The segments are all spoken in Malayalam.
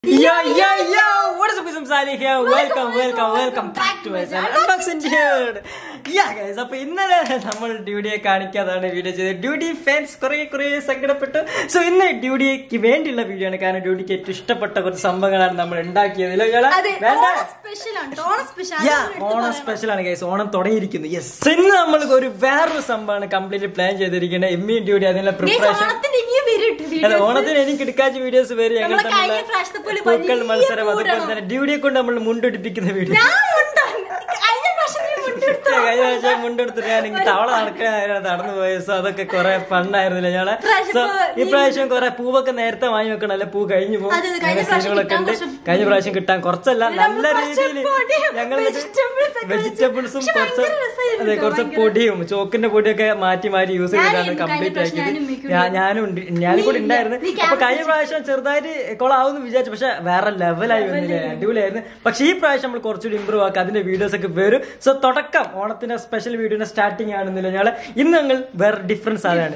Yo, yo, yo! What is up, guys? I'm Salih here. Welcome, welcome, welcome back to my channel. Unboxing here. Yeah, guys. അപ്പൊ ഇന്നലെ നമ്മൾ ഡ്യൂഡിയെ കാണിക്കാതാണ് വീഡിയോ ചെയ്തത് ഡ്യൂഡി ഫാൻസ് കുറെ കുറെ സങ്കടപ്പെട്ടു സോ ഇന്ന് ഡ്യൂഡിക്ക് വേണ്ടിയുള്ള വീഡിയോ ആണ് കാരണം ഡ്യൂഡിക്ക് ഏറ്റവും ഇഷ്ടപ്പെട്ട കുറച്ച് സംഭവങ്ങളാണ് നമ്മൾ ഉണ്ടാക്കിയത് ഇല്ലേ, ഇയാളെ? അതെ വേണ്ട ഓണം സ്പെഷ്യൽ ആണ് Onam special yeah Onam special ആണ് ഗൈസ് ഓണം തുടങ്ങിയിരിക്കുന്നു യെസ് ഇന്ന് നമ്മൾ ഒരു വേറൊരു സംഭവമാണ് കംപ്ലീറ്റ് പ്ലാൻ ചെയ്തിരിക്കുന്നത് എമ്മിയും ഡ്യൂഡി അതിനുള്ള പ്രിപ്പറേഷൻ ഓണത്തിന് ഇനിയും വരും അല്ല ഓണത്തിന് എനിക്ക് കിടക്കാച്ച വീഡിയോസ് വരും ഞങ്ങൾ നമ്മളെ കഴിഞ്ഞ തമ്മിലുള്ള പ്രാവശ്യത്തെ പോലെ പൂക്കൾ വലിയ മത്സരം അതുപോലെ പൂരാണ്. തന്നെ ഡ്യൂഡിയെ കൊണ്ട് നമ്മൾ മുണ്ടെടുപ്പിക്കുന്ന വീഡിയോ ഞാൻ ഉണ്ടാ- കഴിഞ്ഞ പ്രാവശ്യം നീ മുണ്ടെടുത്തു. കഴിഞ്ഞ പ്രാവശ്യം മുണ്ടെടുത്തിട്ട് ഞാൻ ഇങ്ങനെ തവള നടക്കാൻ നടന്നു പോയ സോ അതൊക്കെ കുറെ ഫണ്ണായിരുന്നില്ല ഞങ്ങളെ ഇപ്രാവശ്യം സോ ഇപ്പൊ ഇപ്രാവശ്യം കുറെ പൂവൊക്കെ നേരത്തെ വാങ്ങി വെക്കണം അല്ലെ പൂ കഴിഞ്ഞു പോകും അതെ, അതെ, കഴിഞ്ഞ പ്രാവശ്യം സീനുകളൊക്കെ ഉണ്ട് കിട്ടാൻ കുറച്ച് കഴിഞ്ഞ പ്രാവശ്യം കിട്ടാൻ കുറച്ചല്ല നല്ല കുറച്ച് രീതിയിൽ പൊടിയും ഞങ്ങൾ vegetables ഒക്കെ വെജിറ്റബിൾസും പക്ഷെ കുറച്ച് ഭയങ്കര രസമായിരുന്നു അതെ കേട്ടോ, കുറച്ച് ഭയങ്കര. പൊടിയും ചോക്കിന്റെ പൊടിയൊക്കെ മാറ്റി മാറ്റി യൂസ് ചെയ്തിട്ടാണ് ഞാനും കഴിഞ്ഞ കംപ്ലീറ്റ് പ്രാവശ്യം ആക്കിയത് ഞാനും മിക്കതും ഞാ- ഞാനും ഉണ്ട് ഞാനും കൂടി നീ- ഉണ്ടായിരുന്നു നീ അപ്പൊ camera കഴിഞ്ഞ പ്രാവശ്യം ചെറുതായിട്ട് കൊളാവുന്ന് വിചാരിച്ചു പക്ഷെ വേറെ ലെവലായി വന്നില്ലേ അടിപൊളിയായിരുന്നു പക്ഷെ ഈ പ്രാവശ്യം നമ്മൾ കുറച്ചുകൂടി ഇമ്പ്രൂവ് ആക്കുക അതിന്റെ വീഡിയോസ് ഒക്കെ വരും സോ തുടക്കം ഓണത്തിന്റെ സ്പെഷ്യൽ വീഡിയോന്റെ സ്റ്റാർട്ടിങ് ആണെന്നില്ല ഞങ്ങള് ഇന്ന് ഞങ്ങൾ വേറെ ഡിഫറൻസ് ആണ്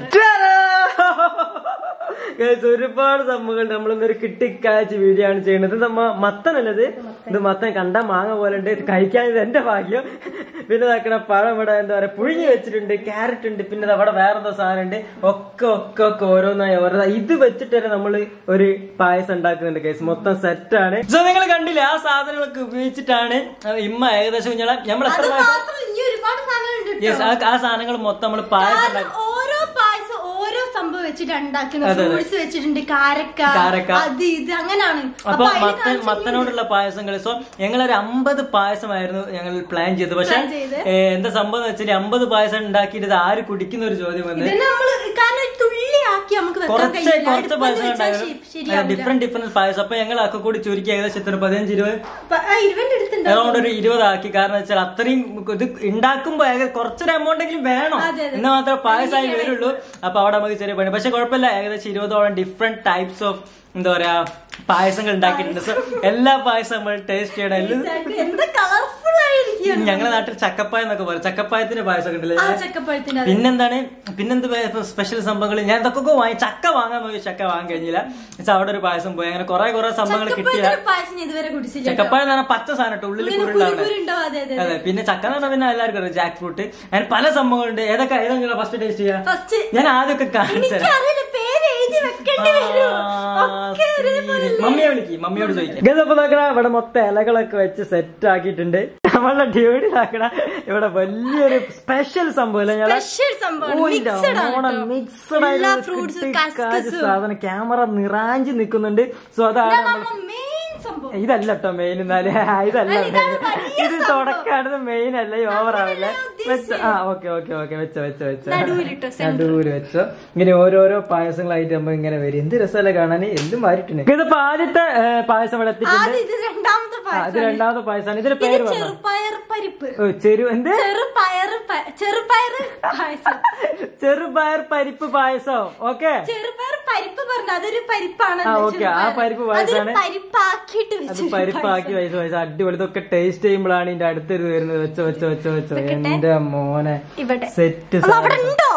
Guys, ഒരുപാട് സംഭവങ്ങൾ നമ്മളിന്നൊരു കിട്ടിക്കാഴ്ച വീഡിയോ ആണ് ചെയ്യുന്നത് ഇത് നമ്മ മത്തനല്ലത് ഇത് മത്തൻ കണ്ട മാങ്ങ പോലെ ഉണ്ട് ഇത് കഴിക്കാൻ ഇത് എന്റെ ഭാഗ്യം പിന്നെ ഇതാക്കണ പഴം ഇവിടെ എന്താ പറയാ പുഴുങ്ങി വെച്ചിട്ടുണ്ട് ക്യാരറ്റ് ഉണ്ട് പിന്നെ അവിടെ വേറെ എന്തോ സാധനം ഉണ്ട് ഒക്കെ ഒക്കെ ഒക്കെ ഓരോന്നായി ഓരോ ഇത് വെച്ചിട്ട് തന്നെ നമ്മള് ഒരു പായസം ഉണ്ടാക്കുന്നുണ്ട് കേസ് മൊത്തം സെറ്റ് ആണ് സോ നിങ്ങൾ കണ്ടില്ലേ ആ സാധനങ്ങളൊക്കെ ഉപയോഗിച്ചിട്ടാണ് അത് ഇമ്മ ഏകദേശം ഞങ്ങളെ നമ്മൾ അത് എത്ര മാത്രം ഇനി ഒരുപാട് സാധനങ്ങളുണ്ട് കേട്ടോ. യെസ് ആ സാധനങ്ങൾ മൊത്തം നമ്മൾ പായസം കാരണം ഉണ്ടാക്കി ഓരോ പായസം ഓരോ സംഭവം വെച്ചിട്ട് ഉണ്ടാക്കുന്നത് അതെ, അതെ. ഫ്രൂട്ട്സ് വെച്ചിട്ടുണ്ട് കാരക്ക കാരക്ക. അത് ഇത് അങ്ങനാണ് അപ്പൊ അതില് മത്തൻ കാണിച്ചിട്ടുണ്ട്. മത്തനോടുള്ള പായസങ്ങൾ സോ ഞങ്ങൾ ഒരു അമ്പത് പായസമായിരുന്നു ഞങ്ങൾ പ്ലാൻ ചെയ്തത് പക്ഷെ Plan ചെയ്ത്. ഏ, എന്താ സംഭവം എന്ന് വെച്ചാൽ അമ്പത് പായസം ഉണ്ടാക്കിയിട്ട് ഇത് ആര് കുടിക്കുന്ന ഒരു ചോദ്യം വന്ന് ഇതിനെ നമ്മള് കാരണം ഒരു തുള്ളിയാക്കി നമുക്ക് വെക്കാൻ കുറച്ച് കഴിയില്ല കുറച്ച് അടുപ്പത്ത് പായസം വെച്ചാൽ ഉണ്ടായിരുന്നു ശരി- ശരിയാവില്ല. ഡിഫറെന്റ് ഡിഫറെന്റ് പായസം അപ്പൊ ഞങ്ങൾ ഒക്കെ കൂടി ചുരുക്കി ഏകദേശം എത്ര പതിനഞ്ച് ഇരുപത് പ- ആ, ഇരുപതിന്റെ അടുത്തുണ്ട് അറൗണ്ട് ഒരു ഇരുപതാക്കി കാരണം വെച്ചാൽ അത്രയും ഇത് ഉണ്ടാക്കുമ്പോ ഏക- കുറച്ചൊരു എമൗണ്ട് എങ്കിലും വേണം അതെ, അതെ. എന്നാൽ മാത്രമേ പായസമായി വരുള്ളൂ അപ്പൊ അവിടെ നമുക്ക് ചെറിയ പണി പക്ഷെ കുഴപ്പമില്ല ഏകദേശം ഇരുപതോളം ഡിഫറെന്റ് ടൈപ്സ് ഓഫ് എന്താ പറയാ പായസങ്ങൾ ഉണ്ടാക്കിയിട്ടുണ്ട് സോ എല്ലാ പായസം നമ്മൾ ടേസ്റ്റ് ചെയ്യണം എല്ലാം എന്ത് കളർഫുൾ ആയിരിക്കും ഞങ്ങളുടെ നാട്ടിൽ ചക്കപ്പായ എന്നൊക്കെ പറയും ചക്കപ്പായത്തിന്റെ പായസം ഉണ്ടല്ലേ ആ ചക്കപ്പഴത്തിന്റെ അത്. പിന്നെന്താണ് പിന്നെന്ത് സ്പെഷ്യൽ സംഭവങ്ങൾ ഞാൻ ഇതൊക്കെ വാങ്ങി ചക്ക വാങ്ങാൻ നോക്കി ചക്ക വാങ്ങാൻ കഴിഞ്ഞില്ല പക്ഷെ അവിടെ ഒരു പായസം പോയി അങ്ങനെ കുറെ കുറെ സംഭവങ്ങൾ കിട്ടിയില്ല ചക്കപ്പഴത്തിന്റെ പായസം ഞാൻ ഇതുവരെ കുടിച്ചില്ല കേട്ടോ. ചക്കപ്പായ എന്ന് പറഞ്ഞാൽ പച്ച സാധനം കേട്ടോ ഉള്ളിൽ ഇങ്ങനെ കുരുണ്ടാവണേ കുരുണ്ടാവും, അതെ, അതെ, അതെ പിന്നെ ചക്ക എന്ന് പറഞ്ഞാൽ പിന്നെ എല്ലാവർക്കും അറിയാം ജാക്ക് ഫ്രൂട്ട് അങ്ങനെ പല സംഭവങ്ങളുണ്ട് ഏതൊക്കെ ഏതെങ്കിലും ഫസ്റ്റ് ടേസ്റ്റ് ചെയ്യാം ഫസ്റ്റ് ഞാൻ ആദ്യമൊക്കെ കാണിച്ചു തരാം എനിക്കറിയില്ല പേര് എഴുതി വെക്കേണ്ടി വരും ഒക്കെ ഒരേപോലെ മമ്മിയെ വിളിക്കും മമ്മിയോട് ചോദിക്കാം ഗതപ്പ് നോക്കണ ഇവിടെ മൊത്തം ഇലകളൊക്കെ വെച്ച് സെറ്റ് ആക്കിയിട്ടുണ്ട് നമ്മളുടെ ഡ്യൂട്ടി നോക്കണ ഇവിടെ വലിയൊരു സ്പെഷ്യൽ സംഭവം ഇല്ല ഞങ്ങളെ സ്പെഷ്യൽ സംഭവമാണ് മിക്സഡ് ആണ് കേട്ടോ. മിക്സഡ് എല്ലാ ഫ്രൂട്ട്സ് കസ്കസും സാധനം ക്യാമറ നിറാഞ്ചി നിൽക്കുന്നുണ്ട് സോ അതാണ് നമ്മൾ മെയിൻ സംഭവം ഇതല്ല കേട്ടോ മെയിൻ എന്നാല് ഇതല്ല അല്ല, ഇതാണ് main. വലിയ ഇത് സംഭവം. തുടക്കാണ് മെയിൻ അല്ല ഈ ഓവർ ആവില്ല അങ്ങനെയല്ല വെച്ച ആ ഓക്കെ ഓക്കെ ഓക്കെ വെച്ചോ വെച്ചോ വെച്ചോ നടുവിലിട്ടോ, center. നടുവില് വെച്ചോ ഇങ്ങനെ ഓരോരോ പായസങ്ങളായിട്ട് നമ്മൾ ഇങ്ങനെ വരും എന്ത് രസമല്ല കാണാൻ എന്തും മാറിയിട്ടുണ്ട് ഇതിപ്പോ ആദ്യത്തെ ഏ, പായസം ഇവിടെ എത്തിയിട്ടുണ്ട് ആദ്യം ഇത് രണ്ടാമത്തെ ആ, ഇത് പായസം രണ്ടാമത്തെ പായസമാണ് ഇതിന്റെ ഇത് പേര് പറഞ്ഞോ ചെറുപയർ പരിപ്പ് ഓ, ചെറു എന്ത് ചെറുപയർ പ- ചെറുപയർ പായസം ചെറുപയർ പരിപ്പ് പായസം ഓക്കെ ചെറുപയർ പരിപ്പ് പറഞ്ഞു അതൊരു പരിപ്പാണ് ആ, ഓക്കേ. ആ പരിപ്പ് പായസാണ്. പരിപ്പാക്കിയിട്ട് അത് വെച്ചു പരിപ്പാക്കി വയസ്സ് വയസ്സ് അടിപൊളി ഇതൊക്കെ ടേസ്റ്റ് ചെയ്യുമ്പോഴാണ് ഇതിന്റെ അടുത്തൊരു വരുന്നത് വെച്ചോ വെച്ചോ വെച്ചോ വെച്ചോ എന്റെ മോനെ ഇവിടെ സെറ്റ് അത് അവിടെ ഉണ്ടോ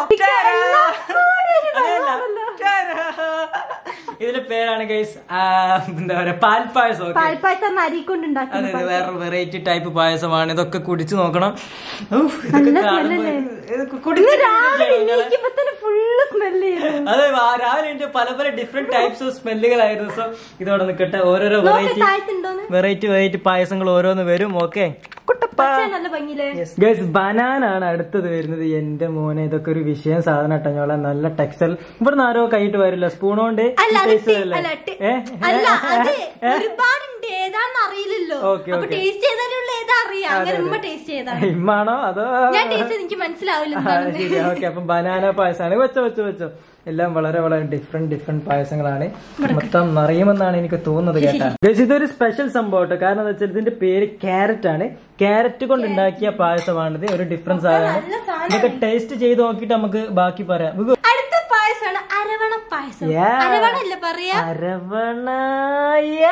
ഇതിന്റെ പേരാണ് ഗൈസ് എന്താ പറയാ പാൽപ്പായസം ഓക്കെ പാൽപ്പായസം അരി കൊണ്ടുണ്ടാക്കി അതെ അതെ വേറെ വെറൈറ്റി ടൈപ്പ് പായസമാണ് ഇതൊക്കെ കുടിച്ചു നോക്കണം ഊഫ്, ഇതൊക്കെ കാണുമ്പോ ഇത് കുടിച്ച് രാവിലെ കഴിഞ്ഞാല് എണീക്കുമ്പോ തന്നെ ഫുള്ള് സ്മെല്ല് ചെയ്തു അതെ ആ രാവിലെ എന്റെ പല പല ഡിഫറെന്റ് ടൈപ്സ് ഓഫ് സ്മെല്ലുകളായിരുന്നു സോ ഇതോടെ നിൽക്കട്ടെ ഓരോരോ വെറൈറ്റി താഴ്ത്തുണ്ടോന്ന് വെറൈറ്റി വെറൈറ്റി പായസങ്ങൾ ഓരോന്ന് വരും ഓക്കെ പച്ച നല്ല ഭംഗിയില് ഗൈസ് ബനാന ആണ് അടുത്തത് വരുന്നത് എന്റെ മോനെ ഇതൊക്കെ ഒരു വിഷയം സാധനം ഇട്ടഞ്ഞോളെ നല്ല ടെക്സ്റ്റൈൽ ഇവിടുന്ന് ആരോ കൈയിട്ട് വരില്ല സ്പൂൺ കൊണ്ട് അല്ല അത് taste ടി- ചെയ്തല്ലേ? അല്ല ടി- ഏ? അല്ല അത് ഒരുപാടുണ്ട് ഏതാന്ന് അറിയില്ലല്ലോ ഓക്കേ, അപ്പൊ ഓക്കേ. ടേസ്റ്റ് ചെയ്താലുള്ള ഏതാ അറിയാം അങ്ങനെ ഉമ്മ ടേസ്റ്റ് ചെയ്താണ് ഇമ്മാണോ അതോ ഞാൻ ടേസ്റ്റ് ചെയ്ത് എനിക്ക് മനസ്സിലാവില്ല ആ, എന്താണെന്ന് ശരി ഓക്കെ അപ്പം ബനാന പായസമാണ് വെച്ചോ വെച്ചോ വെച്ചോ എല്ലാം വളരെ വളരെ ഡിഫറെന്റ് ഡിഫറെന്റ് പായസങ്ങളാണ് മൊത്തം നിറയുമെന്നാണ് എനിക്ക് തോന്നുന്നത് കേട്ടാ ഗൈസ് ഇതൊരു സ്പെഷ്യൽ സംഭവം കേട്ടോ കാരണം എന്താ വെച്ചാൽ ഇതിന്റെ പേര് ക്യാരറ്റ് ആണ് ക്യാരറ്റ് കൊണ്ട് ഉണ്ടാക്കിയ പായസമാണിത് ഒരു ഡിഫറൻസ് സാധനമാണ് നല്ല സാധനം ഇതൊക്കെ ടേസ്റ്റ് ചെയ്ത് നോക്കിയിട്ട് നമുക്ക് ബാക്കി പറയാം വികു, അടുത്ത പായസമാണ് അരവണ പായസം Yeah. അരവണ അല്ല പറയാ അരവണ yeah,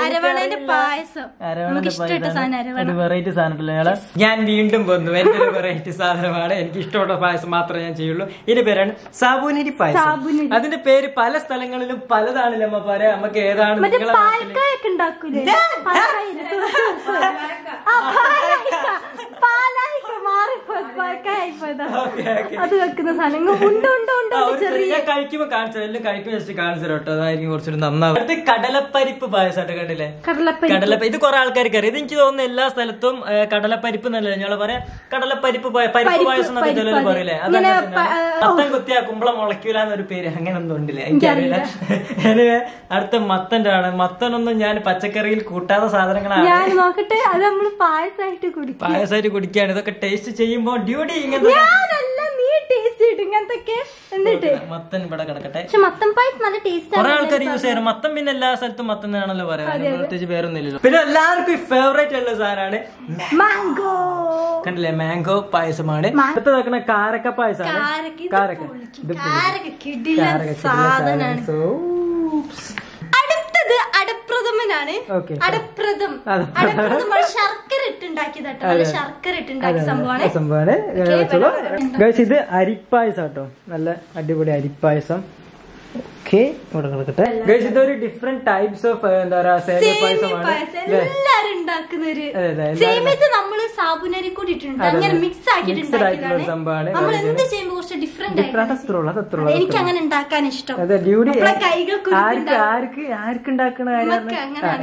അരവണന്റെ പായസം അരവണന്റെ നമുക്ക് ഇഷ്ടപ്പെട്ട സാധനം അരവണ ഒരു വെറൈറ്റി സാധനം ഞാൻ വീണ്ടും വന്നു എന്റെ ഒരു വെറൈറ്റി സാധനമാണ് എനിക്ക് ഇഷ്ടപ്പെട്ട പായസം മാത്രമേ ഞാൻ ചെയ്യുള്ളൂ ഇതിന്റെ പേരാണ് സാബൂനരി പായസം സാബൂനരി. അതിന്റെ പേര് പല സ്ഥലങ്ങളിലും പലതാണല്ലോ അമ്മ പറയാ നമുക്ക് ഏതാണ് മറ്റേ നിങ്ങളെ നാട്ടില്? പാൽക്കായൊക്കെ ഉണ്ടാക്കൂലേ പാൽക്കായില്ലേ? ആ, പാലായിക്ക. പാലായിക്ക മാറിപ്പോയി പാൽക്കായിപ്പോയതാ Okay, okay. അത് വെക്കുന്ന സാധനം ഇങ്ങ് ഉണ്ട് ഉണ്ട് ഉണ്ട് ആ, ഉണ്ട് ഒരു ചെറിയ ഞാൻ കഴിക്കുമ്പോ കാണിച്ചു എല്ലാം കഴിക്കുമ്പോ ജസ്റ്റ് കാണിച്ചു തരാം കേട്ടോ അതായിരിക്കും കുറച്ചുകൂടി നന്നാവും അടുത്ത് കടലപ്പരിപ്പ് പായസമായിട്ട് കണ്ടില്ലേ കടലപ്പരി കടലപ്പ ഇത് കുറെ ആൾക്കാർക്ക് അറിയാം ഇത് എനിക്ക് തോന്നുന്നു എല്ലാ സ്ഥലത്തും ഏ, കടലപ്പരിപ്പ് എന്നല്ലേ ഞങ്ങള് പറയാ കടലപ്പരിപ്പ് പായ- പരിപ്പ് പരിപ്പ്, പായസം എന്നൊക്കെ പരിപ്പ്, ചിലര് അതെ. പറയില്ലേ ഇങ്ങനെ അതങ്ങനെ പ- തന്നെയാണ്. ആ, മത്തൻ കുത്തിയാ കുമ്പളം മുളയ്ക്കൂല എന്നൊരു പേര് അങ്ങനെ ഒന്നും ഉണ്ടല്ലേ എനിക്കറിയില്ല എനിവേ അടുത്ത മത്തന്റെ ആണ് മത്തനൊന്നും ഞാൻ പച്ചക്കറിയിൽ കൂട്ടാത്ത സാധനങ്ങളാണ് ഞാൻ നോക്കട്ടെ അത് നമ്മള് പായസമായിട്ട് കുടിക്കും പായസമായിട്ട് കുടിക്കുകയാണ് ഇതൊക്കെ ടേസ്റ്റ് ചെയ്യുമ്പോ ഡ്യൂട്ടി ഇങ്ങനത്തെ ഞാനല്ല നീ ടേസ്റ്റ് ഇടും ഇങ്ങനത്തൊക്കെ എന്നിട്ട് മത്തൻ ഇവിടെ കിടക്കട്ടെ പക്ഷെ മത്തം പായസം നല്ല ടേസ്റ്റ് കുറെ ആൾക്കാർ യൂസ് ചെയ്യാറ് മത്തം പിന്നെ എല്ലാ സ്ഥലത്തും മത്തം എന്നാണല്ലോ പറയാ പ്രത്യേകിച്ച് വേറൊന്നും ഇല്ലല്ലോ പിന്നെ എല്ലാവർക്കും ഫേവറേറ്റ് ഉള്ള സാധനമാണ് മാംഗോ കണ്ടില്ലേ മാംഗോ പായസമാണ് അടുത്ത വെക്കണ കാരക്ക പായസമാണ് കാരക്ക ഇത് കാരക്ക പൊളിക്കും. ഇത് കാരക്ക കിടിലൻ കാരക്ക കിടിലൻ സാധനാണ് സാധനം. So, അടുത്തത് അടപ്രഥമനാണ് Okay. അടപ്രഥം അതെ. അടപ്രഥം അത് ശർക്കര ഇട്ടുണ്ടാക്കിയതാട്ടോ നല്ല ശർക്കര ഇട്ടുണ്ടാക്കിയ സംഭവമാണ് സംഭവമാണ് വെച്ചോളൂ ഗൈസ് ഇത് അരിപ്പായസം കേട്ടോ നല്ല അടിപൊളി അരിപ്പായസം ഓക്കെ ഇവിടെ കിടക്കട്ടെ ഗൈസ് ഇതൊരു ഡിഫറെന്റ് ടൈപ്സ് ഓഫ് എന്താ പറയാ സേമിയ പായസമാണ് പായസം അല്ലേ? എല്ലാരും ഉണ്ടാക്കുന്ന ഒരു അതെ, അതെ, എല്ലാരും സേമിയത്ത് നമ്മള് സാബുനരി കൂടി ഇട്ടിട്ടുണ്ട് അതെ, അങ്ങനെ അതെ. മിക്സ് ആക്കിയിട്ട് Mixed ആയിട്ടുള്ള ഒരു ഉണ്ടാക്കിയതാണ് സംഭവമാണ്. നമ്മൾ അതെ, എന്ത് ചെയ്യുമ്പോൾ കുറച്ച് ഡിഫറെന്റ് ഡിഫറെന്റ് ആയിട്ട് അത്രയുള്ളൂ അത് അത്രയുള്ളൂ എനിക്ക് അങ്ങനെ ഉണ്ടാക്കാൻ ഇഷ്ടം അതെ ഡ്യൂട്ടി നമ്മളെ കൈകൾ ആർക്ക് കുരുക്കുണ്ടാവും. ആർക്ക് ആർക്ക് ഉണ്ടാക്കണ ഉമ്മക്ക് അങ്ങനെയാണ്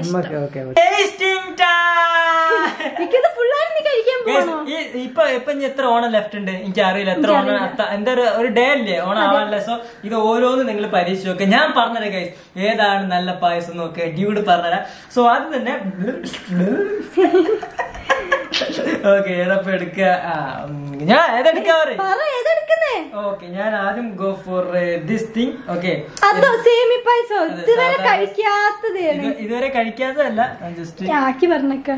എനിക്കത് ഫുള്ളായിട്ട് നീ കഴിക്കാൻ പോകണോ ഇപ്പൊ ഇപ്പൊ ഇനി എത്ര ഓണം ലെഫ്റ്റ് ഉണ്ട് എനിക്ക് അറിയില്ല എത്ര ഓണം അത്ത- എന്താ ഒരു ഒരു ഡേ അല്ലേ ഓണം ആവാനല്ലേ സോ ഇത് ഓരോന്ന് നിങ്ങൾ പരീക്ഷിച്ച് നോക്കുക ഞാൻ പറഞ്ഞുതരാം ഗൈസ് ഏതാണ് നല്ല പായസം നോക്കുക ഡ്യൂഡ് പറഞ്ഞുതരാം സോ അത് തന്നെ ഓക്കെ ഏതപ്പോ എടുക്കുക ആ, ഉം, ഞാൻ ഏതെടുക്കാ പറയും പറ ഏതെടുക്കുന്നേ ഓക്കെ ഞാൻ ആദ്യം go for this thing okay അതോ സേമി പായസോ അതെ, ഇതുവരെ സാധാരണ- കഴിക്കാത്തതാണ് ഇതുവരെ കഴിക്കാത്തതല്ല ജസ്റ്റ് ആക്കി പറഞ്ഞേക്കാം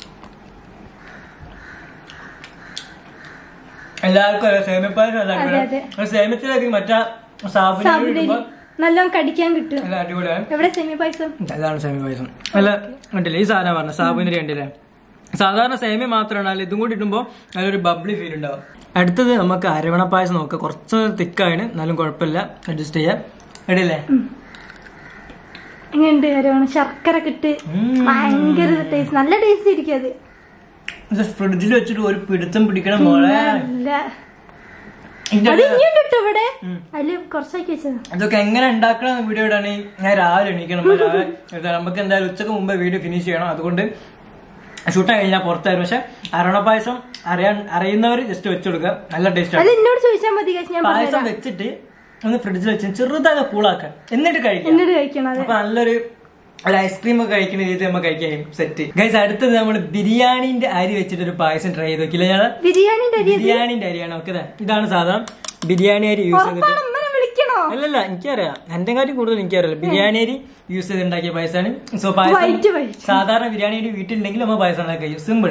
എല്ലാവർക്കും അറിയാം സേമിപ്പായസം അതെ, അതെ. എല്ലാവർക്കും സേമിയത്തിലേക്ക് മറ്റാ സാബുന സാബുനരി നല്ലോണം കടിക്കാൻ കിട്ടും നല്ല അടിപൊളിയാണ് എവിടെ സേമി പായസം അതാണ് സേമിയ പായസം അല്ല കണ്ടില്ലേ ഈ സാധനം പറഞ്ഞ സാബുനരി കണ്ടില്ലേ സാധാരണ സേമിയ മാത്രമാണ് അല്ല ഇതും കൂടി ഇടുമ്പോൾ നല്ലൊരു ബബ്ലി ഫീൽ ഉണ്ടാവും അടുത്തത് നമുക്ക് അരവണ പായസം നോക്കാം കുറച്ച് തിക്കാണ് എന്നാലും കുഴപ്പമില്ല അഡ്ജസ്റ്റ് ചെയ്യാം ഇടില്ലേ എങ്ങനെയുണ്ട് അറിയണം ശർക്കര കിട്ട് ഭയങ്കര ടേസ്റ്റ് നല്ല ടേസ്റ്റ് ഇരിക്കും അത് ഫ്രിഡ്ജിൽ വെച്ചിട്ട് ഒരു പിടുത്തം പിടിക്കണം മോളെ നല്ല ഇതിന്റെ അത് ഇനിയുണ്ട് കേട്ടോ ഇവിടെ അതില് കുറച്ചാക്കി വെച്ചത് ഇതൊക്കെ എങ്ങനെ ഉണ്ടാക്കണം വീഡിയോ ഇടാണെങ്കിൽ ഞാൻ രാവിലെ എണീക്കണം നമ്മൾ രാവിലെ ഇത് നമുക്ക് എന്തായാലും ഉച്ചക്ക് മുമ്പ് വീഡിയോ ഫിനിഷ് ചെയ്യണം അതുകൊണ്ട് ഷൂട്ട് കഴിഞ്ഞാൽ പുറത്തായിരുന്നു പക്ഷെ അരണ പായസം അറിയാൻ അറിയുന്നവർ ജസ്റ്റ് വെച്ചു കൊടുക്കുക നല്ല ടേസ്റ്റ് അത് ആണ് എന്നോട് ചോദിച്ചാൽ മതി guys, ഞാൻ പായസം പറഞ്ഞുതരാം വെച്ചിട്ട് ഒന്ന് ഫ്രിഡ്ജിൽ വെച്ച് ചെറുതായി കൂളാക്കുക എന്നിട്ട് കഴിക്കാം എന്നോട് കഴിക്കണം അത് അപ്പൊ നല്ലൊരു ഒരു ഐസ്ക്രീം ഒക്കെ കഴിക്കുന്ന രീതിയിൽ നമുക്ക് കഴിക്കാൻ സെറ്റ് ഗൈസ് അടുത്തത് നമ്മൾ ബിരിയാണിന്റെ അരി വെച്ചിട്ട് ഒരു പായസം ട്രൈ ചെയ്ത് നോക്കില്ല ഞാൻ ബിരിയാണിന്റെ അരി ബിരിയാണിന്റെ അരിയാണ് ഓക്കെ ഇതാണ് സാധനം ബിരിയാണി അരി യൂസ് ചെയ്തിട്ട് ഉറപ്പാണ് അമ്മനെ വിളിക്കണോ അല്ലല്ല എനിക്കറിയാം എന്റെ കാര്യം കൂടുതൽ എനിക്കറിയില്ല ബിരിയാണി അരി യൂസ് ചെയ്ത് ഉണ്ടാക്കിയ പായസമാണ് സോ പായസം വൈറ്റ് വൈറ്റ് സാധാരണ ബിരിയാണി അരി വീട്ടിലുണ്ടെങ്കിൽ നമ്മൾ പായസം ഉണ്ടാക്കി കഴിയും സിമ്പിൾ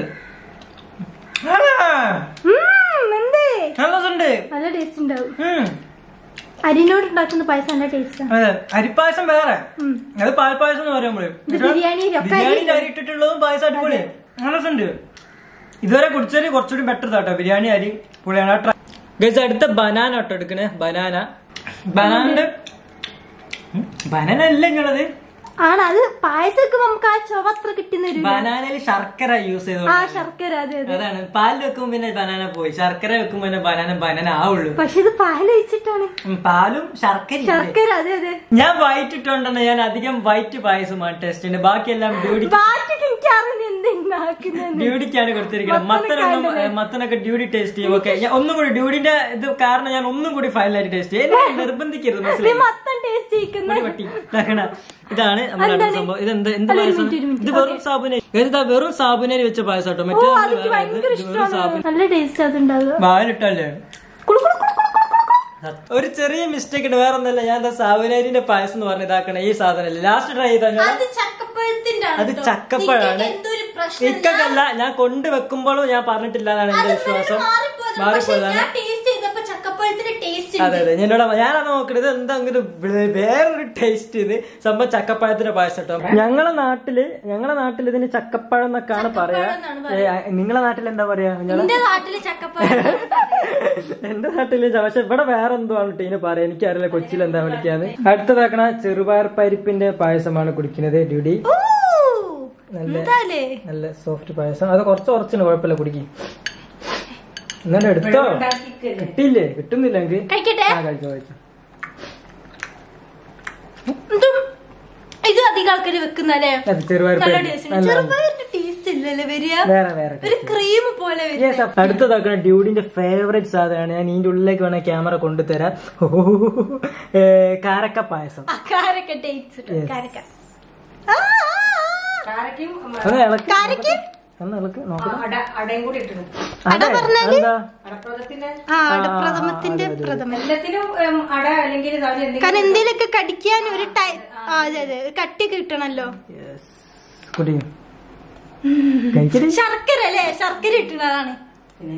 എന്തേ നല്ല രസമുണ്ട് നല്ല ടേസ്റ്റ് ഉണ്ടാവും ഉം. അരിനോട് ഉണ്ടാക്കുന്ന പായസം നല്ല ടേസ്റ്റ് അതെ അരിപ്പായസം വേറെ അത് പാൽപ്പായസം എന്ന് പറയുമ്പോഴേ ഇത് ബിരിയാണി അരി ഒക്കെ ബിരിയാണിന്റെ അരി ഇട്ടിട്ടുള്ളതും പായസം അടിപൊളി നല്ല രസമുണ്ട് ഇതുവരെ കുടിച്ചാല് കുറച്ചുകൂടി ബെറ്റർ കേട്ടോ ബിരിയാണി അരി പുളിയാണ് ഗസ് അടുത്ത ബനാന കേട്ടോ എടുക്കണേ ബനാന ബനാന ബനാന അല്ല ഇങ്ങനത് ആണ് അത് പായസം വെക്കുമ്പോ നമുക്ക് ആ ചുവത്ര കിട്ടുന്ന ഒരു ബനാനയിൽ ശർക്കര യൂസ് ചെയ്തോണ്ട് ആ ശർക്കര അതെ അതെ അതാണ് പാലിൽ വെക്കുമ്പോ പിന്നെ ബനാന പോയി ശർക്കര വെക്കുമ്പോ പിന്നെ ബനാന ബനാന ആവുള്ളൂ പക്ഷെ ഇത് പാല് ഒഴിച്ചിട്ടാണ് ഉം, പാലും ശർക്കര ശർക്കര അതെ അതെ ഞാൻ വൈറ്റ് ഇട്ടുണ്ടെന്ന് ഞാൻ അധികം വൈറ്റ് പായസമാണ് ടേസ്റ്റ് ഉണ്ട് ബാക്കിയെല്ലാം ഡ്യൂടി ബാറ്റിക്ക് എനിക്ക് അറിഞ്ഞ എന്തെന്നാക്കുന്നത് ഡ്യൂഡിക്കാണ് കൊടുത്തിരിക്കുന്നത് മത്തനൊന്നും ഏ, മത്തനൊക്കെ ഡ്യൂടി ടേസ്റ്റ് ചെയ്യും ഓക്കെ ഞാൻ ഒന്നും കൂടി ഡ്യൂഡിന്റെ ഇത് കാരണം ഞാൻ ഒന്നും കൂടി ഫൈനലായിട്ട് ടേസ്റ്റ് ചെയ്യും എന്നെ നിർബന്ധിക്കരുത് നീ മനസ്സിലായി മൊത്തം ടേസ്റ്റ് ചെയ്യിക്കുന്ന പൊടി പട്ടി. ഇതാക്കണ. ഇതാണ് നമ്മുടെ അടുത്ത സംഭവം ഇത് എന്ത് എന്ത് പായസം ഇത് വെറും സാബുനരി ഇതാ വെറും സാബുനരി വെച്ച പായസം കേട്ടോ മറ്റേ നമ്മള് എനിക്ക് വേറെ ഭയങ്കര ഇത് വെറും സാബു ഇഷ്ടമാണ് നല്ല ടേസ്റ്റ് അതുണ്ടാവുക വാലിട്ടല്ലേ കുളു കുളു കുളു കുളു കുളു കുളു. ഒരു ചെറിയ മിസ്റ്റേക്ക് ഉണ്ട് വേറെ ഒന്നല്ല ഞാൻ എന്താ സാബുനരിന്റെ പായസം എന്ന് പറഞ്ഞ ഇതാക്കണ ഈ സാധനം ലാസ്റ്റ് ട്രൈ ചെയ്താൽ ഞാൻ അത് ചക്കപ്പഴത്തിന്റെ അത് ചക്കപ്പഴാണ് ഇക്കല്ല ഞാൻ കൊണ്ടുവെക്കുമ്പോഴും ഞാൻ പറഞ്ഞിട്ടില്ല എന്നാണ് എന്റെ വിശ്വാസം മാറിപ്പോയതാണ് ടേസ്റ്റ് ചെയ്തപ്പോ ചക്കപ്പഴത്തിന്റെ ടേസ്റ്റ് ടേസ്റ്റ് അതെ അതെ എന്നോട് ഞാനാണ് നോക്കണത് എന്താ അങ്ങനെ വേ- വേറൊരു ടേസ്റ്റ് ഇത് സംഭവം ചക്കപ്പഴത്തിന്റെ പായസം കേട്ടോ ഞങ്ങളെ നാട്ടില് ഞങ്ങളെ നാട്ടിൽ ഇതിന് ചക്കപ്പഴം എന്നൊക്കെയാണ് പറയാ എന്നാണ് ഏ, നിങ്ങളെ നാട്ടിൽ എന്താ പറയാ നിങ്ങളെ എന്റെ നാട്ടില് ചക്കപ്പഴം എന്റെ നാട്ടില് ച- പക്ഷെ ഇവിടെ വേറെ എന്തോ ആണ് ടീന് പറയാ എനിക്കറിയില്ല കൊച്ചിയിൽ എന്താ വിളിക്കാന്ന് അടുത്തതാക്കണ ചെറുപയർ പരിപ്പിന്റെ പായസമാണ് കുടിക്കുന്നത് ഡ്യൂഡി ഊ, നല്ല എന്താലേ നല്ല സോഫ്റ്റ് പായസം അത് കുറച്ച് കുറച്ചിന് കുഴപ്പമില്ല കുടിക്കി എന്നാലും എടുത്തോ കിട്ടിയില്ലേ കിട്ടുന്നില്ല എനിക്ക് കഴിക്കട്ടെ ആ കഴിച്ചോ കഴിച്ചോ ഇതും ഇത് അധികം ആൾക്കാര് വെക്കുന്നല്ലേ അത് ചെറുപയർ നല്ല പരിപ്പ് ടേസ്റ്റ് നല്ല ചെറുപയറിന്റെ ടേസ്റ്റ് ഇല്ലല്ലേ വരിക വേറെ വേറെ ഒരു ക്രീം പോലെ വരിക Yes, അപ്പ- അടുത്തതാക്കണ ഡ്യൂഡിന്റെ ഫേവറേറ്റ് സാധനമാണ് ഞാൻ ഇതിന്റെ ഉള്ളിലേക്ക് വേണേ ക്യാമറ കൊണ്ടുതരാം ഏ, കാരക്ക പായസം ആ, കാരക്ക ടേസ്റ്റ് Yes. കാരക്ക ആ, ആ, ആ. ഒന്ന് ഇളക്കി കാരക്ക ഒന്ന് ഇളക്ക് നോക്കാം അടയും കൂടി ഇട്ടിരുന്നു അട പറഞ്ഞാല്? എന്താ അടപ്രദത്തിന്റെ ആ അടപ്രഥമത്തിന്റെ പ്രഥമൻ എല്ലാത്തിലും ഉം, അട അല്ലെങ്കിൽ സാരി എന്തെങ്കിലും കാരണം എന്തേലൊക്കെ കടിക്കാൻ ഒരു ടൈ ആ, അതെ അതെ ഒരു കട്ടി കിട്ടണല്ലോ Yes. കുടി കഴിക്കടി ശർക്കര അല്ലേ ശർക്കര ഇട്ടതാണ് പിന്നെ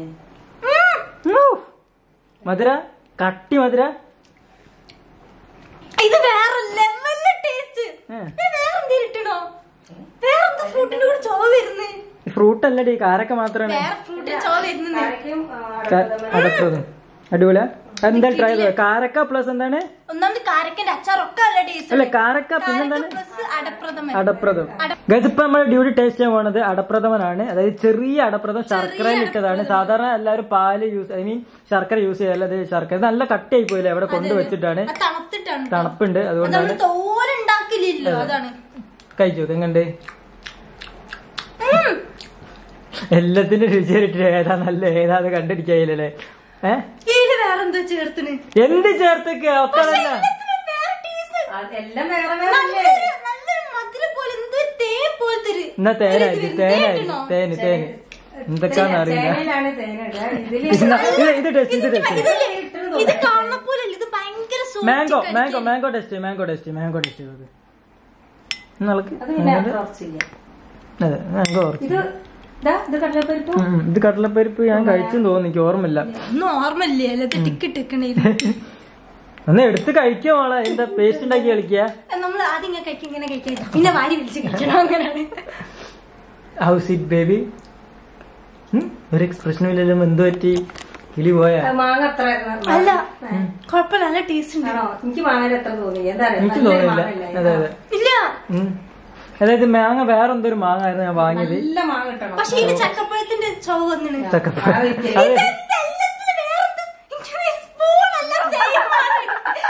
മധുര കട്ടി മധുര ഇത് വേറെ ലെവലിലെ ടേസ്റ്റ് ഏ. വേറെ എന്തേലും ഇട്ടണോ വേറെ എന്താ ഫ്രൂട്ടിന്റെ കൂടെ ചോവ വരുന്നേ ഫ്രൂട്ട് അല്ലടി കാരക്ക മാത്രമാണ് വേറെ ഫ്രൂട്ടിന്റെ ചോവ വരുന്നേ കാരക്കയും ആ, അടപ്രദം അടിപൊളിയാ എന്തായാലും ട്രൈ ചെയ്തോ കാരക്ക പ്ലസ് എന്താണ് ഒന്നാമത് കാരക്കന്റെ അച്ചാറൊക്കെ നല്ല ടേസ്റ്റ് അല്ല കാരക്ക പിന്നെന്താണ് പ്ലസ് അടപ്രഥമൻ അടപ്രദം ഗൈസ് ഇപ്പൊ നമ്മൾ ഡ്യൂട്ടി ടേസ്റ്റ് ചെയ്യാൻ പോണത് അടപ്രഥമനാണ് അതായത് ചെറിയ അടപ്രഥം ശർക്കരയിൽ ഇട്ടതാണ് സാധാരണ എല്ലാവരും പാല് യൂസ് ഐ മീൻ ശർക്കര യൂസ് ചെയ്യല്ല അത് ശർക്കര ഇത് നല്ല കട്ടിയായി പോയില്ലേ അവിടെ കൊണ്ടുവച്ചിട്ടാണ് അത് തണുത്തിട്ടാണ് തണുപ്പുണ്ട് അത് അതുകൊണ്ടാണ് നമ്മള് തോലുണ്ടാക്കില്ലല്ലോ അതാണ് കഴിച്ചു എങ്ങണ്ട് എല്ലാത്തിന്റെ രുചിയായിട്ട് ഏതാ നല്ല ഏതാ അത് കണ്ടിരിക്കായില്ലേ ഏ ഇതില് വേറെ എന്തോ ചേർത്തിന് എന്ത് ചേർത്തൊക്കെ ഒക്കെ തന്നെ വേറെ ടേസ്റ്റ് ആ, എല്ലാം വേറെ വേറെ നല്ലൊരു നല്ലൊരു മധുരം പോലെ എന്തോ തേൻ പോലത്തെ ഒരു എന്നാ തേനായിരിക്കും തേനായിരിക്കും തേന് തേന് എന്തൊക്കെയാന്ന് അറിയില്ല തേനിലാണ് തേന ഇടുക ഇതില് ഇന്ന- ഇത് ഇത് ടേസ്റ്റ് ഇത് ടേസ്റ്റ് ഇതില്ലേ, ഇത് കാണുന്ന പോലെ ഇത് ഭയങ്കര soft മാംഗോ കഴിക്കാൻ. Mango mango taste mango taste mango taste ചെയ്തത് നിങ്ങളക്ക് അത് പിന്നെ അത്ര ഉറച്ചില്ല അതെ മാംഗോ ഇത് ഇതാ ഇത് കടലപ്പരിപ്പും ഇത് കടലപ്പരിപ്പ് ഞാൻ കഴിച്ചെന്ന് തോന്നുന്നു എനിക്ക് ഓർമ്മയില്ല ഒന്നും ഓർമ്മയില്ലേ അല്ല ടിക്കറ്റ് ഇട്ടേക്കണേ ഒന്ന് എടുത്ത് കഴിക്കുക മോളെ എന്താ പേസ്റ്റ് ഉണ്ടാക്കി കളിക്കുക നമ്മൾ ആദ്യം ഇങ്ങനെ കഴിക്കും ഇങ്ങനെ കഴിക്കാൻ പിന്നെ വാരി വിളിച്ച് കഴിക്കണം അങ്ങനെയാണ് ഹൗസ് ഇറ്റ് ബേബി ഒരു എക്സ്പ്രഷനും ഇല്ലല്ലോ എന്ത് പറ്റി കിളി പോയാ ആ, മാങ്ങ അത്ര അല്ല കുഴപ്പമില്ല നല്ല ടേസ്റ്റ് ഉണ്ട് ആണോ എനിക്ക് മാങ്ങ എത്ര തോന്നി എന്താ അറിയോ? എനിക്ക് നല്ലൊരു തോന്നിയില്ല മാങ്ങ അതെ ഇല്ലേ? അതെ ഇല്ല ഉം. അതായത് മാങ്ങ വേറെ എന്തോ ഒരു മാങ്ങ ആയിരുന്നു ഞാൻ വാങ്ങിയത് നല്ല മാങ്ങ കിട്ടണം പക്ഷെ ഇതിന് ചക്കപ്പഴത്തിന്റെ ചൊവ വന്നിണ് ചക്കപ്പഴം അത് ഇത്തിരി. അതെ ഇതെല്ലാത്തിലും വേറെന്തോ ഇങ്ങനെ spoon എല്ലാം same ആണ്.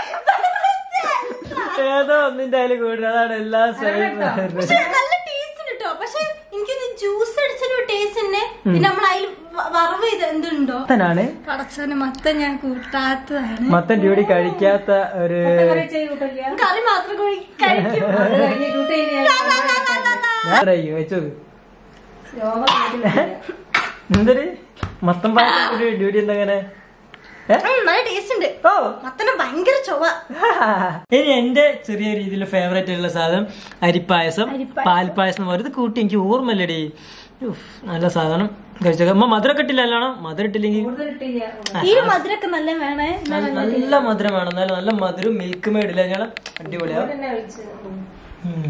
ഏതോ ഒന്നിന്റെ അതിൽ കൂടുതൽ അതാണ് എല്ലാ സെയിം പക്ഷെ നല്ല ടേസ്റ്റ് ഉണ്ട് കേട്ടോ പക്ഷെ എനിക്കൊന്ന് ജ്യൂസ് അടിച്ചൊരു ടേസ്റ്റ് തന്നെ പിന്നെ നമ്മൾ അതിൽ വറവ് ചെയ്ത് എന്തുണ്ടോ മത്തനാണ് പടച്ചോനെ മൊത്തം ഞാൻ കൂട്ടാത്തതാണ് മത്തൻ ഡ്യൂടി കഴിക്കാത്ത ഒരു കറി ചെയ്ത് കൂട്ടില്ല. കറി മാത്രം കോഴി കഴിക്കും അത് കഴിഞ്ഞ് ഡ്യൂട്ടി കഴിഞ്ഞ് ഞാൻ ട്രൈ ചെയ്യും വെച്ചത് രോമം കൂട്ടില്ല. എന്തൊരു മത്തൻ പായസം ഒരു ഡ്യൂട്ടി എന്താ അങ്ങനെ ഏ? ഉം, നല്ല ടേസ്റ്റ് ഉണ്ട് ഓ മത്തന് ഭയങ്കര ചൊവ ഇനി എന്റെ ചെറിയ രീതിയിൽ ഫേവറേറ്റ് ആയിട്ടുള്ള സാധനം അരിപ്പായസം അരിപ്പായസം. പാൽപ്പായസം എന്ന് പറയുന്നത് കൂട്ടി എനിക്ക് ഓർമ്മയില്ലടി ഉഫ്, നല്ല സാധനം കഴിച്ചേക്ക അമ്മ മധുരം കിട്ടില്ലല്ലോ മധുരം ഇട്ടില്ലെങ്കിൽ കൂടുതൽ ഇട്ടില്ല. ഈ മധുരമൊക്കെ നല്ല വേണേ നല്ല നല്ല മധുരം വേണം എന്നാലും നല്ല മധുരം മിൽക്ക് മേടില്ല ഞാൻ അടിപൊളിയാ തന്നെ ഒഴിച്ച്. ഉം. ഉം.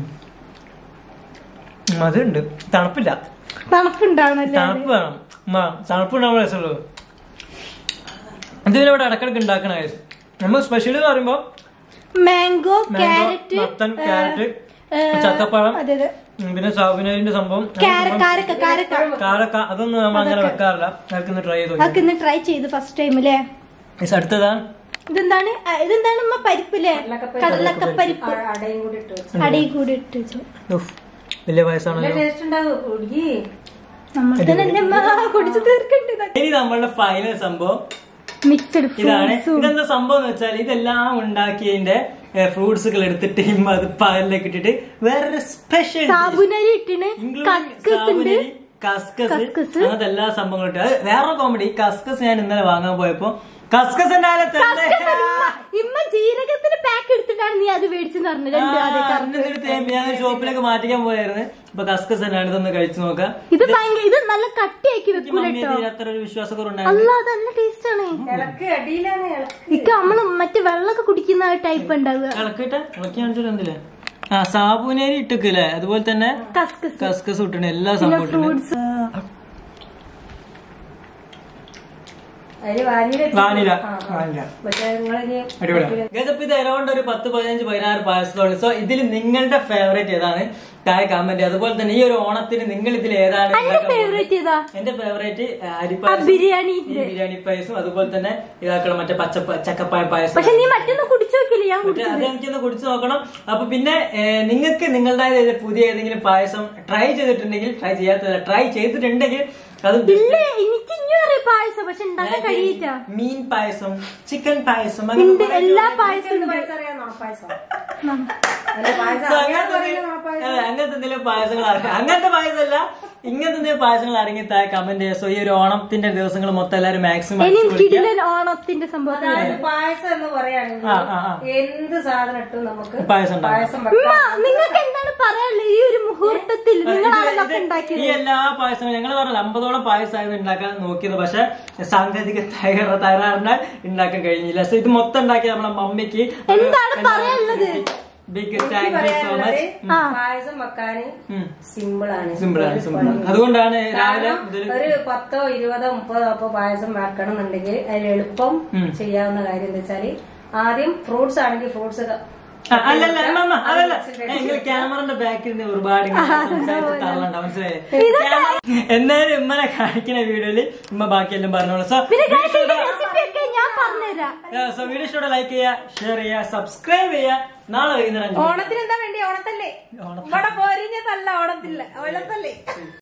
മധുരം ഉണ്ട് തണുപ്പില്ല തണുപ്പുണ്ടാവണല്ലേ തണുപ്പ് വേണം ഉമ്മ, തണുപ്പ് ഉണ്ടാവുമ്പോൾ രസമുള്ളൂ എന്തെങ്കിലും ഇവിടെ ഇടക്കിടക്ക് ഉണ്ടാക്കണ നമ്മൾ സ്പെഷ്യൽ എന്ന് പറയുമ്പോ മാംഗോ മാംഗോ ക്യാരറ്റ് മത്തൻ ക്യാരറ്റ് ചക്കപ്പഴം അതെ അതെ ഉം, പിന്നെ സാബുനരിന്റെ സംഭവം കാര കാരക്ക കാരക്ക കാരക്ക അതൊന്നും നമ്മൾ അങ്ങനെ വെക്കാറില്ല അതൊക്കെ ട്രൈ ചെയ്ത് അതൊക്കെ ഇന്ന് ട്രൈ ചെയ്ത് ഫസ്റ്റ് ടൈം അല്ലേ നോക്കി അടുത്തതാ ഇതെന്താണ് ആ, ഇതെന്താണ് ഉമ്മ പരിപ്പില്ലേ കടലക്കപ്പരിപ്പ് ആ, അടയും കൂടി ഇട്ട് വെച്ച്. അടിയിൽ കൂടി ഇട്ട് വെച്ചു ഉഫ്, വലിയ വയസ്സാണല്ലോ ടേസ്റ്റ് ഉണ്ടാവും കുടുങ്ങി നമ്മൾ തന്നെ അല്ലേ അമ്മ കുടിച്ചു തീർക്കണ്ട് ഇനി നമ്മളുടെ ഫൈനൽ സംഭവം മിക്സഡ് ഇതാണ് ഇതെന്താ സംഭവം എന്ന് വെച്ചാൽ ഇതെല്ലാം ഉണ്ടാക്കിയതിന്റെ ഫ്രൂട്ട്സുകൾ എടുത്തിട്ട് ഇമ്മ അത് പാലിലേക്ക് ഇട്ടിട്ട് വേറൊരു സ്പെഷ്യൽ സാബുനരി ഇട്ടിന് കസ്കസ് ഉണ്ട് കസ്കസ് കസ്കസ്. അങ്ങനത്തെ എല്ലാ സംഭവങ്ങളും ഇട്ട് അത് വേറെ കോമഡി കസ്കസ് ഞാൻ ഇന്നലെ വാങ്ങാൻ പോയപ്പോ കസ്കസ് ഉണ്ടായാലും ഇമ്മ ജീരകത്തിന് പാക്ക് എടുത്തിട്ടാണ് നീ അത് മേടിച്ചെന്ന് പറഞ്ഞു രണ്ട് അതെ correct. ഞാൻ ഷോപ്പിലേക്ക് മാറ്റിക്കാൻ പോയായിരുന്നു ഇപ്പൊ കസ്കസ് തന്നെയാണ് ഇതൊന്ന് കഴിച്ചു നോക്കാം ഇത് ഭയങ്കര ഇത് നല്ല കട്ടിയാക്കി വെക്കൂല മമ്മി കേട്ടോ ഇതിൽ അത്ര ഒരു വിശ്വാസക്കുറവുണ്ടായിരുന്നു അല്ല നല്ല ടേസ്റ്റ് ആണ് ഇളക്ക് അടിയിലാണ് ഇളക്ക് ഇക്ക നമ്മള് മറ്റേ വെള്ളമൊക്കെ കുടിക്കുന്ന ടൈപ്പ് ഉണ്ടാവുക ഇളക്കിട്ടെ ഇളക്കി കാണിച്ചിട്ട് എന്തില്ലേ ആ സാബുനേരി ഇട്ടക്കില്ലേ അതുപോലെ തന്നെ കസ്കസ് കസ്കസ് ഇട്ടിന് എല്ലാ സംഭവം ഇട്ടിന്. ഫ്രൂട്ട്സ് അതിന് വാനില വാനില വാനില പക്ഷെ നിങ്ങളിനി അടിപൊളി ഗതപ്പ് ഇത് അറൗണ്ട് ഒരു പത്ത് പതിനഞ്ച് പതിനാറ് പായസത്തോളം സോ ഇതിൽ നിങ്ങളുടെ ഫേവറേറ്റ് ഏതാണ് താഴെ കമന്റ് അതുപോലെ തന്നെ ഈ ഒരു ഓണത്തിന് നിങ്ങൾ ഇതിൽ ഏതാണ് ഉണ്ടാക്കാൻ ഫേവറേറ്റ് ഏതാ എന്റെ ഫേവറേറ്റ് ആ അരിപ്പായസം ബിരിയാണി ഈ ബിരിയാണി പായസം അതുപോലെ തന്നെ ഇതാക്കണം മറ്റേ പച്ച ചക്കപ്പായ പായസം പക്ഷെ നീ മറ്റൊന്ന് കുടിച്ചു നോക്കില്ല ഞാൻ മറ്റേ അത് എനിക്കൊന്ന് കുടിച്ചു നോക്കണം അപ്പൊ പിന്നെ നിങ്ങൾക്ക് നിങ്ങളുടേതായ പുതിയ ഏതെങ്കിലും പായസം ട്രൈ ചെയ്തിട്ടുണ്ടെങ്കിൽ ട്രൈ ചെയ്യാത്തതല്ല ട്രൈ ചെയ്തിട്ടുണ്ടെങ്കിൽ അത് ഇല്ല എനിക്ക് ഇനിയും അറിയാം പായസം പക്ഷെ ഉണ്ടാക്കാൻ കഴിയില്ല മീൻ പായസം ചിക്കൻ പായസം അങ്ങനെ ഉണ്ട് കുറേ എല്ലാ പായസവും ഉണ്ട് പായസം അറിയാം നുണപ്പായസം അല്ല പായസം So, അറിയാതെ അങ്ങനത്തെ പറയുന്ന നുണപ്പായസം. അതെ, അങ്ങനത്തെ എന്തെങ്കിലും പായസങ്ങൾ അറിയാം അങ്ങനത്തെ പായസമല്ല ഇങ്ങനത്തെ എന്തെങ്കിലും പായസങ്ങൾ അറിഞ്ഞ് താഴെ കമന്റ് ചെയ്യുക സോ ഈ ഒരു ഓണത്തിന്റെ ദിവസങ്ങൾ മൊത്തം എല്ലാവരും മാക്സിമം ഇനി കിടിലൻ ഓണത്തിന്റെ സംഭവത്തിൽ അതായത് പായസം എന്ന് പറയുകയാണെങ്കിൽ ആ, ആ, ആ. എന്ത് സാധനം ഇട്ടും നമുക്ക് പായസം ഉണ്ടാക്കാം. പായസം ഉമ്മ, വെക്കാം നിങ്ങൾക്ക് എന്താണ് പറയാനുള്ളത് ഈ ഒരു മുഹൂർത്തത്തിൽ നിങ്ങളാണ് ഇതൊക്കെ ഉണ്ടാക്കിയത് ഈ എല്ലാ പായസങ്ങളും ഞങ്ങൾ പറഞ്ഞില്ല അമ്പതോളം പായസമായിരുന്നു ഉണ്ടാക്കാൻ നോക്കിയത് പക്ഷെ സാങ്കേതിക തകര തകരാറിനാൽ ഉണ്ടാക്കാൻ കഴിഞ്ഞില്ല സോ ഇത് മൊത്തം ഉണ്ടാക്കിയ നമ്മളെ മമ്മിക്ക് എന്താണ് പറയാനുള്ളത്? Big thank you so much ആ. പായസം വെക്കാന് സിമ്പിൾ ആണ് സിമ്പിൾ ആണ് സിമ്പിൾ ആണ് അതുകൊണ്ടാണ് രാവിലെ കാരണം മുതൽ ഒരു പത്തോ ഇരുപതോ മുപ്പതോ അപ്പൊ പായസം വെക്കണം എന്നുണ്ടെങ്കിൽ അതിൽ എളുപ്പം ഉം. ചെയ്യാവുന്ന കാര്യം എന്താ വെച്ചാല് ആദ്യം ഫ്രൂട്ട്സ് ആണെങ്കിൽ ഫ്രൂട്ട്സ് ആ, അല്ലല്ല അമ്മ അതല്ല നിങ്ങൾ ക്യാമറന്റെ ബാക്കിൽ നിന്ന് ഒരുപാട് ഇങ്ങനെ സംസാരിച്ച് തള്ളണ്ട മനസ്സിലായി എന്നാലും ഇമ്മനെ കാണിക്കുന്ന വീഡിയോയില് ഉമ്മ ബാക്കിയെല്ലാം പറഞ്ഞോളൂ സോ പിന്നെ guys, ഇതിന്റെ recipe ഒക്കെ ഞാൻ പറഞ്ഞുതരാം സോ വീഡിയോ ഇഷ്ടോടെ ലൈക്ക് ചെയ്യുക ഷെയർ ചെയ്യുക സബ്സ്ക്രൈബ് ചെയ്യുക നാളെ വൈകുന്നേരം അഞ്ച് മണിക്ക്. ഓണത്തിന് എന്താ വേണ്ടി ഓണത്തല്ലേ ഇവിടെ പോരിഞ്ഞതല്ല ഓണത്തില്ല ഓണത്തല്ലേ